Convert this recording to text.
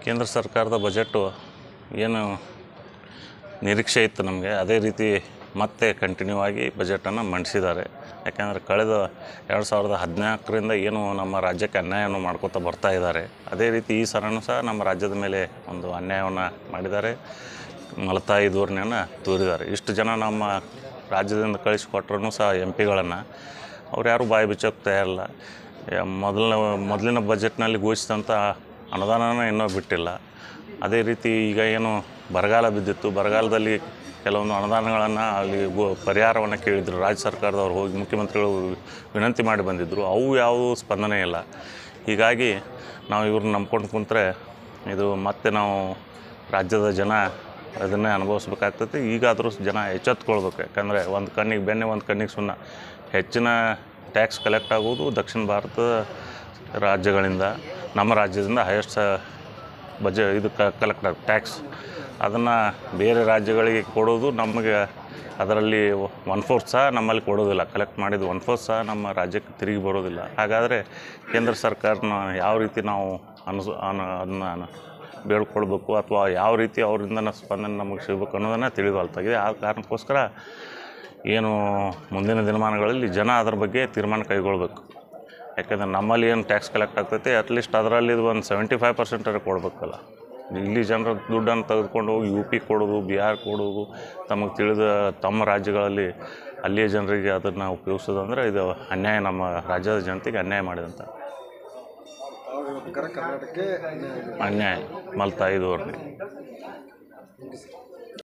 ಕೇಂದ್ರ ಸರ್ಕಾರದ ಬಜೆಟು ಏನು ನಿರೀಕ್ಷೆ ಇತ್ತು ನಮಗೆ ಅದೇ ರೀತಿ ಮತ್ತೆ ಕಂಟಿನ್ಯೂ ಆಗಿ ಬಜೆಟನ್ನು ಮಂಡಿಸಿದ್ದಾರೆ ಯಾಕೆಂದರೆ ಕಳೆದ ಎರಡು ಸಾವಿರದ ಹದಿನಾಲ್ಕರಿಂದ ಏನು ನಮ್ಮ ರಾಜ್ಯಕ್ಕೆ ಅನ್ಯಾಯವನ್ನು ಮಾಡ್ಕೋತಾ ಬರ್ತಾ ಇದ್ದಾರೆ ಅದೇ ರೀತಿ ಈ ಸಲನೂ ಸಹ ನಮ್ಮ ರಾಜ್ಯದ ಮೇಲೆ ಒಂದು ಅನ್ಯಾಯವನ್ನು ಮಾಡಿದ್ದಾರೆ ಮಲತಾಯಿ ಧೋರಣೆಯನ್ನು ತೋರಿದ್ದಾರೆ ಇಷ್ಟು ಜನ ನಮ್ಮ ರಾಜ್ಯದಿಂದ ಕಳಿಸಿಕೊಟ್ರೂ ಸಹ ಎಂ ಪಿಗಳನ್ನು ಅವ್ರು ಯಾರೂ ಬಾಯಿ ಬಿಚ್ಚೋಕೆ ತಯಾರಿಲ್ಲ ಯಾ- ಮೊದಲನೇ ಮೊದಲಿನ ಬಜೆಟ್ನಲ್ಲಿ ಘೋಷಿಸಿದಂಥ ಅನುದಾನನ ಇನ್ನೂ ಬಿಟ್ಟಿಲ್ಲ ಅದೇ ರೀತಿ ಈಗ ಏನು ಬರಗಾಲ ಬಿದ್ದಿತ್ತು ಬರಗಾಲದಲ್ಲಿ ಕೆಲವೊಂದು ಅನುದಾನಗಳನ್ನು ಅಲ್ಲಿ ಗೋ ಪರಿಹಾರವನ್ನು ಕೇಳಿದರು ರಾಜ್ಯ ಸರ್ಕಾರದವ್ರು ಹೋಗಿ ಮುಖ್ಯಮಂತ್ರಿಗಳು ವಿನಂತಿ ಮಾಡಿ ಬಂದಿದ್ದರು ಅವು ಯಾವುವು ಸ್ಪಂದನೆ ಇಲ್ಲ ಹೀಗಾಗಿ ನಾವು ಇವ್ರನ್ನ ನಂಬ್ಕೊಂಡು ಕುಂತ್ರೆ ಇದು ಮತ್ತೆ ನಾವು ರಾಜ್ಯದ ಜನ ಅದನ್ನೇ ಅನುಭವಿಸ್ಬೇಕಾಗ್ತೈತಿ ಈಗಾದರೂ ಜನ ಎಚ್ಚೆತ್ಕೊಳ್ಬೇಕು ಯಾಕಂದರೆ ಒಂದು ಕಣ್ಣಿಗೆ ಬೆನ್ನೆ ಒಂದು ಕಣ್ಣಿಗೆ ಸುಣ್ಣ ಹೆಚ್ಚಿನ ಟ್ಯಾಕ್ಸ್ ಕಲೆಕ್ಟ್ ಆಗುವುದು ದಕ್ಷಿಣ ಭಾರತದ ರಾಜ್ಯಗಳಿಂದ ನಮ್ಮ ರಾಜ್ಯದಿಂದ ಹೈಯೆಸ್ಟ್ ಬಜೆ ಇದು ಕಲೆಕ್ಟ್ ಆಗುತ್ತೆ ಟ್ಯಾಕ್ಸ್ ಅದನ್ನು ಬೇರೆ ರಾಜ್ಯಗಳಿಗೆ ಕೊಡೋದು ನಮಗೆ ಅದರಲ್ಲಿ ಒನ್ ಫೋರ್ತ್ ಸಹ ನಮ್ಮಲ್ಲಿ ಕೊಡೋದಿಲ್ಲ ಕಲೆಕ್ಟ್ ಮಾಡಿದ ಒನ್ ಫೋರ್ತ್ ಸಹ ನಮ್ಮ ರಾಜ್ಯಕ್ಕೆ ತಿರುಗಿ ಬರೋದಿಲ್ಲ ಹಾಗಾದರೆ ಕೇಂದ್ರ ಸರ್ಕಾರನ ಯಾವ ರೀತಿ ನಾವು ಅನುಸ ಅನ ಅದನ್ನ ಬೇಡ್ಕೊಳ್ಬೇಕು ಅಥವಾ ಯಾವ ರೀತಿ ಅವರಿಂದ ಸ್ಪಂದನೆ ನಮಗೆ ಸಿಗಬೇಕು ಅನ್ನೋದನ್ನು ತಿಳಿದುವಲ್ತಾಗಿದೆ ಆ ಕಾರಣಕ್ಕೋಸ್ಕರ ಏನು ಮುಂದಿನ ದಿನಮಾನಗಳಲ್ಲಿ ಜನ ಅದರ ಬಗ್ಗೆ ತೀರ್ಮಾನ ಕೈಗೊಳ್ಬೇಕು ಯಾಕಂದ್ರೆ ನಮ್ಮಲ್ಲಿ ಏನು ಟ್ಯಾಕ್ಸ್ ಕಲೆಕ್ಟ್ ಆಗ್ತೈತೆ ಅಟ್ಲೀಸ್ಟ್ ಅದರಲ್ಲಿ ಒಂದು ಸೆವೆಂಟಿ ಫೈವ್ ಪರ್ಸೆಂಟರ ಕೊಡಬೇಕಲ್ಲ ಇಲ್ಲಿ ಜನರ ದುಡ್ಡನ್ನು ತೆಗೆದುಕೊಂಡು ಹೋಗಿ ಯು ಪಿ ಕೊಡೋದು ಬಿಹಾರ್ ಕೊಡೋದು ತಮಗೆ ತಿಳಿದ ತಮ್ಮ ರಾಜ್ಯಗಳಲ್ಲಿ ಅಲ್ಲಿಯ ಜನರಿಗೆ ಅದನ್ನು ಉಪಯೋಗಿಸೋದಂದ್ರೆ ಇದು ಅನ್ಯಾಯ ನಮ್ಮ ರಾಜ್ಯದ ಜನತೆಗೆ ಅನ್ಯಾಯ ಮಾಡಿದಂಥ ತಾವು ಹೇಳೋ ಪ್ರಕಾರ ಕರ್ನಾಟಕಕ್ಕೆ ಅನ್ಯಾಯ ಆಗಿದೆ. ಅನ್ಯಾಯ ಮಲ್ತಾಯಿ ಧೋರಣೆ ಥ್ಯಾಂಕ್ ಯು ಸರ್